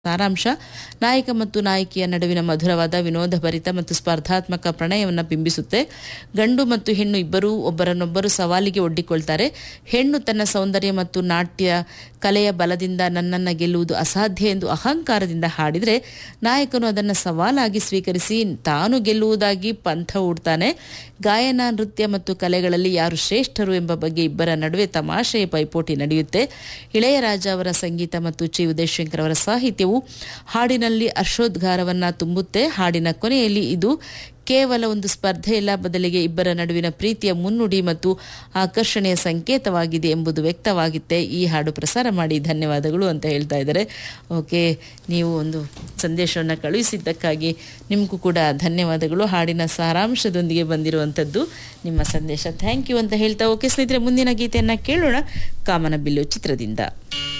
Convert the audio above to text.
ಸಾರಾಂಶ ನಾಯಕ ಮತ್ತು ನಾಯಕಿಯ ನಡುವಿನ ಮಧುರವಾದ ವಿನೋದಭರಿತ ಮತ್ತು ಸ್ಪರ್ಧಾತ್ಮಕ ಪ್ರಣಯವನ್ನು ಬಿಂಬಿಸುತ್ತೆ ಗಂಡು ಮತ್ತು ಹೆಣ್ಣು ಇಬ್ಬರೂ ಒಬ್ಬರನ್ನೊಬ್ಬರು ಸವಾಲಿಗೆ ಒಡ್ಡಿಕೊಳ್ತಾರೆ ಹೆಣ್ಣು ತನ್ನ ಸೌಂದರ್ಯ ಮತ್ತು ನಾಟ್ಯ ಕಲೆಯ ಬಲದಿಂದ ನನ್ನನ್ನು ಗೆಲ್ಲುವುದು ಅಸಾಧ್ಯ ಎಂದು ಅಹಂಕಾರದಿಂದ ಹಾಡಿದರೆ ನಾಯಕನು ಅದನ್ನು ಸವಾಲಾಗಿ ಸ್ವೀಕರಿಸಿ ತಾನು ಗೆಲ್ಲುವುದಾಗಿ ಪಂಥ ಹೂಡ್ತಾನೆ ಗಾಯನ ನೃತ್ಯ ಮತ್ತು ಕಲೆಗಳಲ್ಲಿ ಯಾರು ಶ್ರೇಷ್ಠರು ಎಂಬ ಬಗ್ಗೆ ಇಬ್ಬರ ನಡುವೆ ತಮಾಷೆಯ ಪೈಪೋಟಿ ನಡೆಯುತ್ತೆ ಇಳೆಯರಾಜ ಅವರ ಸಂಗೀತ ಮತ್ತು ಚಿ ಉದಯಶಂಕರ್ ಅವರ ಸಾಹಿತ್ಯವು ಹಾಡಿನಲ್ಲಿ ಹರ್ಷೋದ್ಗಾರವನ್ನ ತುಂಬುತ್ತೆ ಹಾಡಿನ ಕೊನೆಯಲ್ಲಿ ಇದು ಕೇವಲ ಒಂದು ಸ್ಪರ್ಧೆಯಲ್ಲ ಬದಲಿಗೆ ಇಬ್ಬರ ನಡುವಿನ ಪ್ರೀತಿಯ ಮುನ್ನುಡಿ ಮತ್ತು ಆಕರ್ಷಣೆಯ ಸಂಕೇತವಾಗಿದೆ ಎಂಬುದು ವ್ಯಕ್ತವಾಗುತ್ತೆ ಈ ಹಾಡು ಪ್ರಸಾರ ಮಾಡಿ ಧನ್ಯವಾದಗಳು ಅಂತ ಹೇಳ್ತಾ ಇದ್ದಾರೆ ಓಕೆ ನೀವು ಒಂದು ಸಂದೇಶವನ್ನು ಕಳುಹಿಸಿದ್ದಕ್ಕಾಗಿ ನಿಮಗೂ ಕೂಡ ಧನ್ಯವಾದಗಳು ಹಾಡಿನ ಸಾರಾಂಶದೊಂದಿಗೆ ಬಂದಿರುವಂಥದ್ದು ನಿಮ್ಮ ಸಂದೇಶ ಥ್ಯಾಂಕ್ ಯು ಅಂತ ಹೇಳ್ತಾ ಓಕೆ ಸ್ನೇಹಿತರೆ ಮುಂದಿನ ಗೀತೆಯನ್ನು ಕೇಳೋಣ ಕಾಮನ ಬಿಲ್ಲು ಚಿತ್ರದಿಂದ